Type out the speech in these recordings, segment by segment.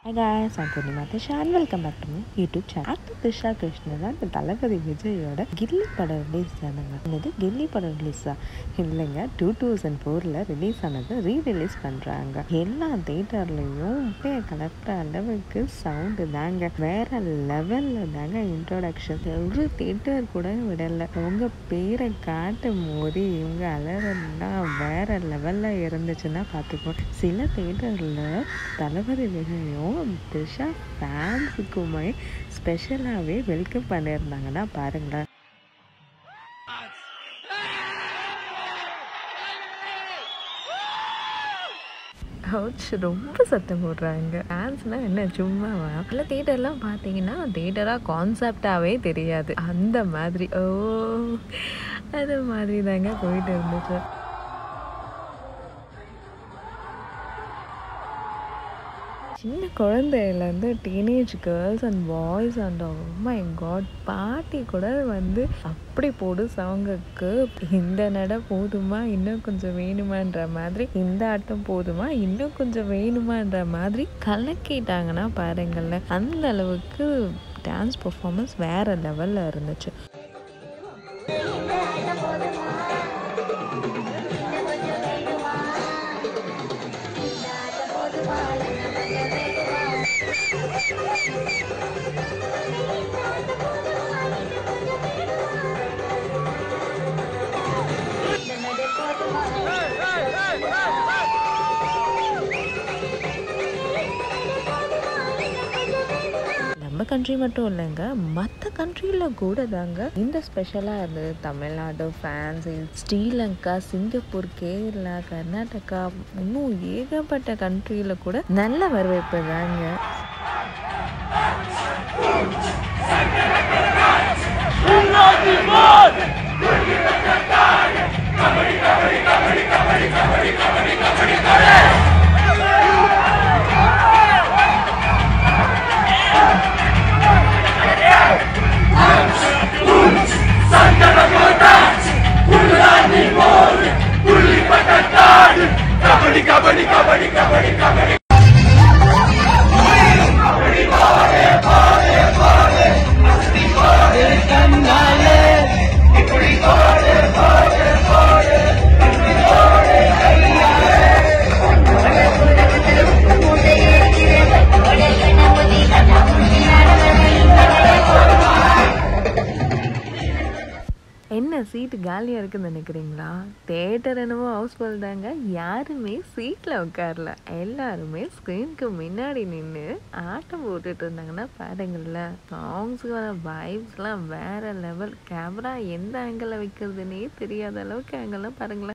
Hi guys, I'm Purnima Tisha and welcome back to my YouTube channel. Actor Tisha Krishnan தான் இந்த தளபதி விஜயோட கில்லி படம் release ஆனாங்க என்னது கில்லி படம் ரிலீஸா இல்லைங்க டூ தௌசண்ட் ஃபோரில் ரிலீஸ் ஆனது ரீ ரிலீஸ் பண்ணுறாங்க எல்லா தேட்டர்லேயும் அப்படியே கலெக்ட அளவுக்கு சவுண்டு தாங்க வேற லெவலில் தாங்க இன்ட்ரோடக்ஷன் ஒரு தேட்டர் கூட விடலை உங்க பேரை காட்டும் போது இவங்க அலறன்னா வேற லெவலில் இருந்துச்சுன்னா பார்த்துக்கோ சில தேட்டரில் தளபதி விஜயும் த்ரிஷா ஃபேன்ஸுக்குமே ஸ்பெஷலாகவே வெல்கம் பண்ணியிருந்தாங்கன்னா பாருங்களேன் கவுச் ரொம்ப சத்தம் போடுறாங்க டான்ஸ்லாம் என்ன சும்மாவா சில தேட்டர்லாம் பார்த்தீங்கன்னா தேட்டராக கான்செப்டாகவே தெரியாது அந்த மாதிரி ஓ அது மாதிரி தாங்க போயிட்டு இருந்துச்சு சின்ன குழந்தையிலேருந்து teenage girls and boys and my god பாட்டி கூட வந்து அப்படி போடு சவுங்குக்கு இந்த நட போதுமா இன்னும் கொஞ்சம் வேணுமான்ற மாதிரி இந்த ஆட்டம் போதுமா இன்னும் கொஞ்சம் வேணுமான்ற மாதிரி கலக்கிட்டாங்கன்னா பாருங்களேன் அந்த அளவுக்கு டான்ஸ் பர்ஃபார்மன்ஸ் வேற லெவலில் இருந்துச்சு நம்ம கண்ட்ரி மட்டும் இல்லைங்க மற்ற கண்ட்ரியில் கூட தாங்க இந்த ஸ்பெஷலாக இருந்தது தமிழ்நாடு ஃப்ரான்ஸ் ஸ்ரீலங்கா சிங்கப்பூர் கேரளா கர்நாடகா இன்னும் ஏகப்பட்ட கண்ட்ரியில் கூட நல்ல வரவேற்பு தாங்க என்ன சீட்டு காலியாக இருக்குன்னு நினைக்கிறீங்களா தேட்டர் என்னமோ ஹவுஸ்ஃபுல் தாங்க யாருமே சீட்டில் உட்காரல எல்லாருமே ஸ்க்ரீனுக்கு முன்னாடி நின்று ஆட்டம் போட்டுட்டு இருந்தாங்கன்னா பாருங்களேன் சாங்ஸுக்கான வைப்ஸ்லாம் வேற லெவல் கேமரா எந்த ஆங்கிளில் வைக்கிறதுனே தெரியாத அளவுக்கு ஆங்கிள்லாம் பாருங்களேன்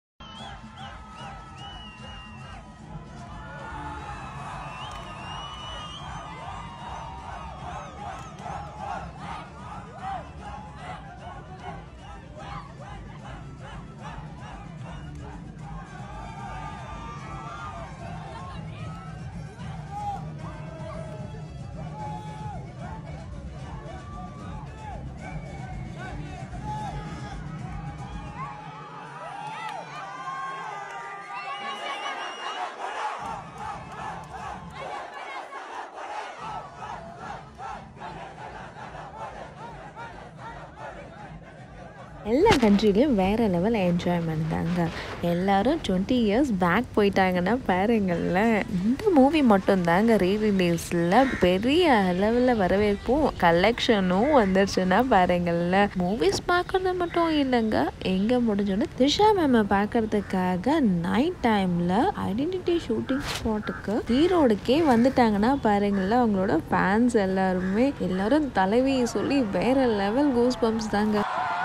எல்லா கண்ட்ரிலையும் வேறு லெவல் என்ஜாய்மெண்ட் தாங்க எல்லாரும் டுவெண்ட்டி இயர்ஸ் பேக் போயிட்டாங்கன்னா பாருங்களேன் இந்த மூவி மட்டும் தாங்க ரீ ரிலீஸில் பெரிய அளவில் வரவேற்பும் கலெக்ஷனும் வந்துருச்சுன்னா பாருங்களேன் மூவிஸ் பார்க்குறது மட்டும் இல்லைங்க எங்கே முடிஞ்சோன்னு திஷா மேமை பார்க்கறதுக்காக நைட் டைமில் ஐடென்டிட்டி ஷூட்டிங் ஸ்பாட்டுக்கு ஈரோடுக்கே வந்துட்டாங்கன்னா பாருங்களேன் அவங்களோட ஃபேன்ஸ் எல்லாருமே எல்லாரும் தலைவியை சொல்லி வேற லெவல் கூஸ் பம்ப்ஸ் தாங்க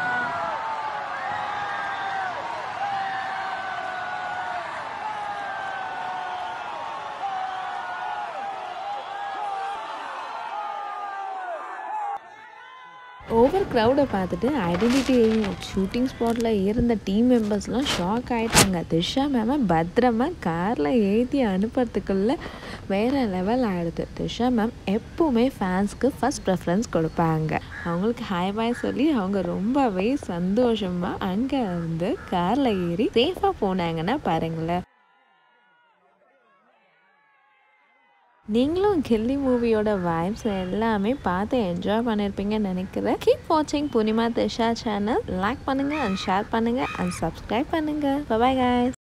ஓவர் க்ரௌடை பார்த்துட்டு ஐடென்டிட்டி ஷூட்டிங் ஸ்பாட்டில் இருந்த டீம் மெம்பர்ஸ்லாம் ஷாக் ஆகிட்டாங்க திஷா மேமை பத்திரமா காரில் ஏற்றி அனுப்புறதுக்குள்ள வேறு லெவல் ஆகிடுது திஷா மேம் எப்போவுமே ஃபேன்ஸ்க்கு ஃபஸ்ட் ப்ரெஃபரன்ஸ் கொடுப்பாங்க அவங்களுக்கு ஹாய் பாய் சொல்லி அவங்க ரொம்பவே சந்தோஷமாக அங்கே இருந்து காரில் ஏறி சேஃபாக போனாங்கன்னா பாருங்களேன் நீங்களும் கில்லி மூவியோட வைப்ஸ் எல்லாமே பார்த்து என்ஜாய் பண்ணியிருப்பீங்கன்னு நினைக்கிறேன் கீப் வாட்சிங் பூர்ணிமா திஷா சேனல் லைக் பண்ணுங்க அண்ட் ஷேர் பண்ணுங்க அண்ட் சப்ஸ்கிரைப் பண்ணுங்க பாய் guys